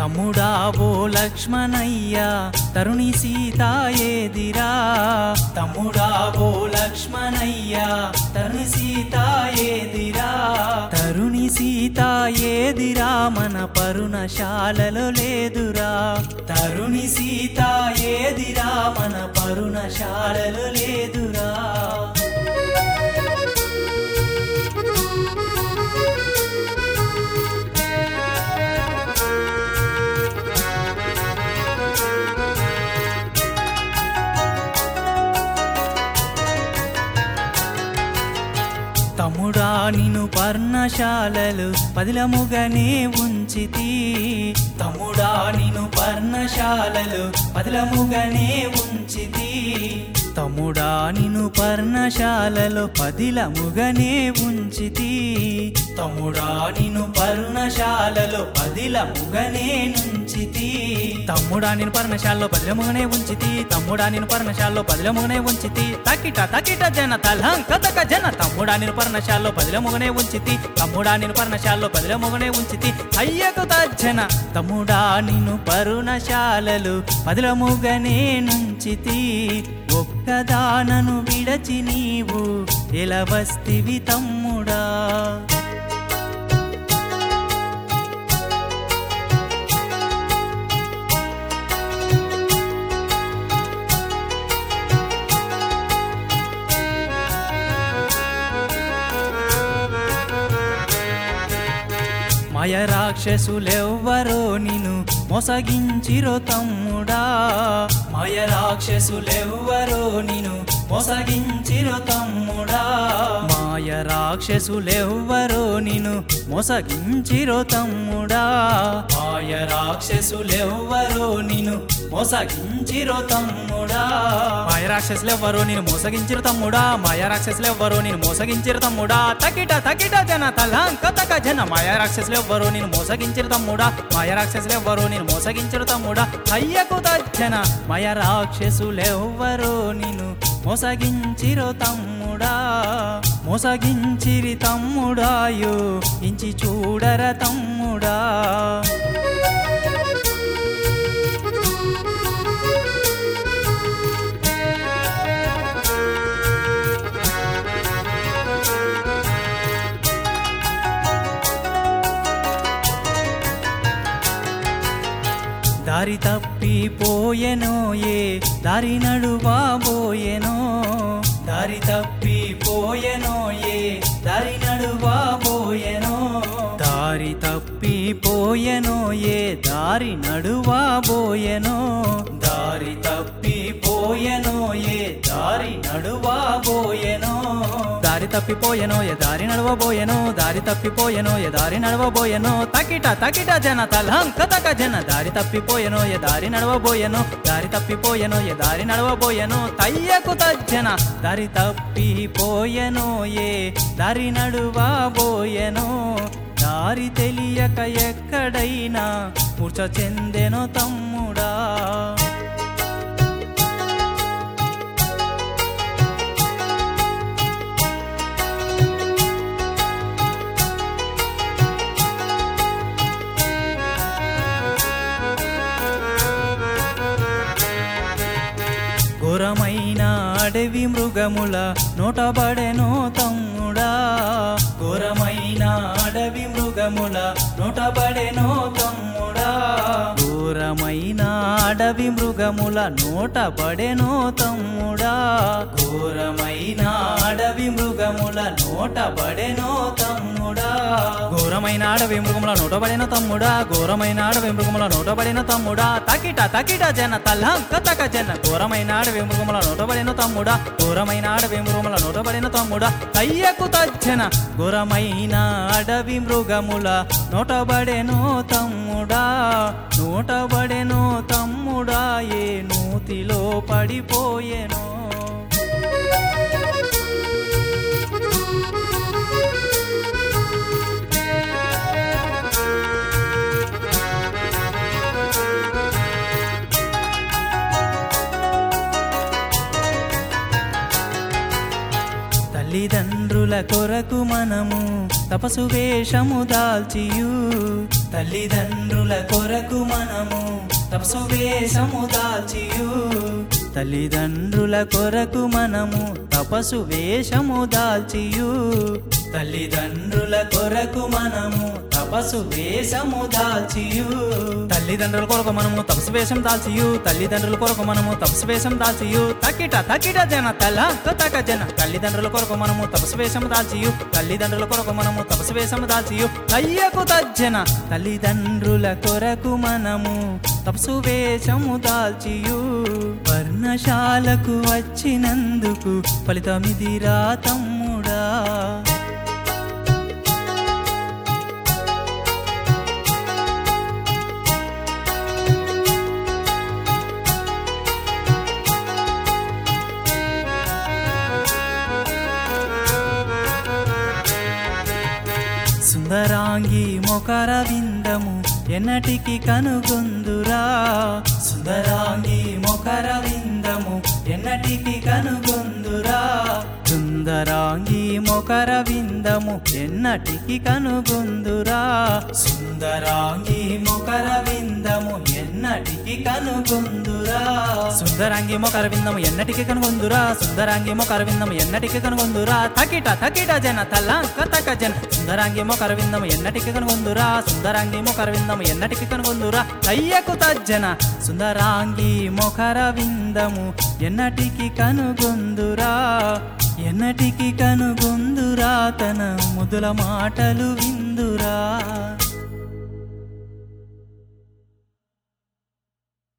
తమ్ముడా ఓ లక్ష్మణయ్య తరుణి సీత ఏదిరా తమ్ముడా ఓ లక్ష్మణయ్య తరుణి సీత ఏదిరా తరుణి సీత ఏదిరా మన పరుణశాలలో లేదురా తరుణి సీత ఏదిరా మన పరుణశాలలో లేదురా తమ్ముడా నిన్ను పర్ణశాలలు పదిలముగనే ఉంచితి తమ్ముడా నిన్ను పర్ణశాలలు పదిలముగనే ఉంచితి తమ్ముడా నిన్ను పర్ణశాలలో పదిలముగనే ఉంచితి తమ్ముడా నిన్ను పర్ణశాలలో పదిలముగనే నుంచితి తమ్ముడా నేను పర్ణశాలలో పదిలముగనే ఉంచితి తమ్ముడా నేను పర్ణశాలలో పదిలముగనే ఉంచితి తకిట తకిట జన తలం కథక జన తమ్ముడా నేను పర్ణశాలలో పదిలముగనే ఉంచితి తమ్ముడా నేను పర్ణశాలలో పదిలముగనే ఉంచితి అయ్యకు తజ్జన తమ్ముడా నిన్ను పరుణశాలలు పదిలముగనే నుంచితి ఒక్కదానను విడచి నీవు ఎలా వస్తివి తమ్ముడా మాయ రాక్షసులెవ్వరో నిన్ను మోసగించిరో తమ్ముడా మాయ రాక్షసులెవ్వరో నిన్ను మోసగించిరో తమ్ముడా మాయ రాక్షసులెవ్వరో నిన్ను మోసగించిరో తమ్ముడా మాయ రాక్షసులెవ్వరో నిన్ను మోసగించిరో తమ్ముడా మాయ రాక్షసులెవ్వరో నేను మోసగించిరు తమ్ముడా మాయ రాక్షసులెవ్వరో నేను మోసగించిరు తమ్ముడా తకిట తకిట జన తలాంక తక జన మాయ రాక్షసులెవ్వరో నేను మోసగించిరు తమ్ముడా మాయ రాక్షసులెవ్వరో నేను మోసగించిరు తమ్ముడా అయ్యకు తజ్జన మాయ రాక్షసులెవ్వరో నేను మోసగించిరో తమ్ముడా మోసగించిరి తమ్ముడాయో ఇంచి చూడర తమ్ముడా దారి తప్పిపోయెనో ఏ దారి నడువాబోయెనో దారి తప్పిపోయెనో ఏ దారి నడువాబోయెనో దారి తప్పిపోయెనో ఏ దారి నడువాబోయెనో దారి తప్పిపోయెనో ఏ దారి నడువాబోయెనో దారి తప్పిపోయెనో ఏ దారి నడవబోయెనో దారి తప్పిపోయెనో ఏ దారి నడవబోయెనో తకిట తకిట జన తలం కథక జన దారి తప్పిపోయెనో ఏ దారి నడవబోయెనో దారి తప్పిపోయెనో ఏ దారి నడవబోయెనో తయ్యకు తజ్జన దారి తప్పిపోయెనో ఏ దారి నడువబోయెనో దారి తెలియక ఎక్కడైనా మూర్ఛ చెందెనో తమ్ముడా ఘోరమైన అడవి మృగముల నోటబడెనో తమ్ముడా ఘోరమైన అడవి మృగముల నోటబడెనో తమ్ముడా ఘోరమైన అడవి మృగముల నోటబడెనో తమ్ముడా ఘోరమైన అడవి మృగముల నోటబడెనో తమ్ముడా ఘోరమైన అడవి మృగముల నోటబడిన తమ్ముడా ఘోరమైన అడవి మృగముల నోటబడిన తమ్ముడా తకిట తకిట జన తల్లం కతక జన ఘోరమైన అడవి మృగముల నోటబడిన తమ్ముడా ఘోరమైన అడవి మృగముల నోటబడిన తమ్ముడా కయ్యకు తజ్జన ఘోరమైన అడవి మృగముల నోటబడెనో తమ్ముడా నోటబడెనో తమ్ముడా ఏ నూతిలో పడిపోయెనో తల్లిదండ్రుల కొరకు మనము తపసు వేషము దాల్చియు తల్లిదండ్రుల కొరకు మనము తపసు వేషము దాల్చియు తల్లిదండ్రుల కొరకు మనము తపసు వేషము దాల్చియు తల్లిదండ్రుల కొరకు మనము తపసు వేషము దాల్చియు తల్లిదండ్రుల కొరకు మనము తపసు వేషం దాల్చియు తల్లిదండ్రుల కొరకు మనము తపసు వేషం దాల్చియు తకిట తకిట జన తల తక జన తల్లిదండ్రుల కొరకు మనము తపసు వేషం దాల్చియు తల్లిదండ్రుల కొరకు మనము తపసు వేషం దాల్చియు అయ్యకు తజ్జన తల్లిదండ్రుల కొరకు మనము తపసు వేషము దాల్చియు వర్ణశాలకు వచ్చినందుకు ఫలితమిదిరా తమ్ముడా సుందరాంగి మొకర విందము ఎన్నటికి కనుగొందురా సుందరాంగి మొకర విందము ఎన్నటికి కనుగొందురా సుందరాంగి మొకర విందము ఎన్నటికి కనుగొందురా సుందరాంగి మొకర విందము ఎన్నటికి కనుగొందురా సుందరాంగి మొకర విందము ఎన్నటికి కనుగొందురా సుందరాంగి మొకర విందము ఎన్నటికి కనుగొందురా తకిట తకిట జన తల్ల కతక జన సుందరాంగి మొకర విందము ఎన్నటికి కనుగొందురా సుందరాంగి మొకర విందము ఎన్నటికి కనుగొందురా అయ్యకు తజ్జన సుందరాంగి మొకర విందము ఎన్నటికి కనుగొందురా ఎన్నటికి కనుగొందురా తన ముదుల మాటలు విందురా